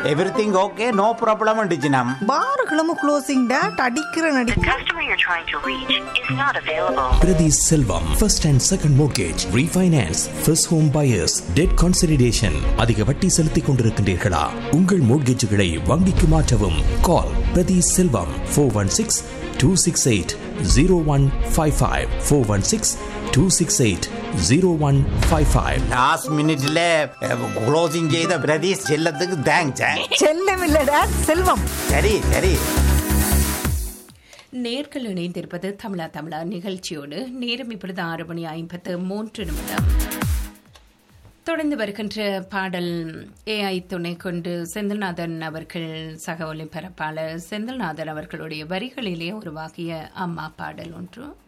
Everything okay no problem அண்டிச்சினம் பார்களும் closing date அடிக்கிற நடி The customer you're trying to reach is not available. Priti Selvam, first and second mortgage, refinance, first home buyers, debt consolidation. அதிக வட்டி செலுத்திக் கொண்டிருக்கின்றீர்களா உங்கள் மோட்கேஜுகளை வங்கிக்கு மாற்றவும் call Prathi Selvam four one six two six eight zero one five five four one six two six eight zero one five five last மினிட்ல closing செய்த பிரதீஷ் செல்லத்துக்கு thanks செல்லம் இல்ல டேட் செல்வம் சரி சரி நேர்கள் இணைந்திருப்பது தமிழா தமிழா நிகழ்ச்சியோடு நேரம் இப்பொழுது ஆறு மணி ஐம்பத்து மூன்று நிமிடம் தொடர்ந்து வருகின்ற பாடல் ஏஐ துணை கொண்டு செந்தில்நாதன் அவர்கள் சக ஒலிபரப்பாளர் செந்தில்நாதன் அவர்களுடைய வரிகளிலே உருவாகிய அம்மா பாடல் ஒன்று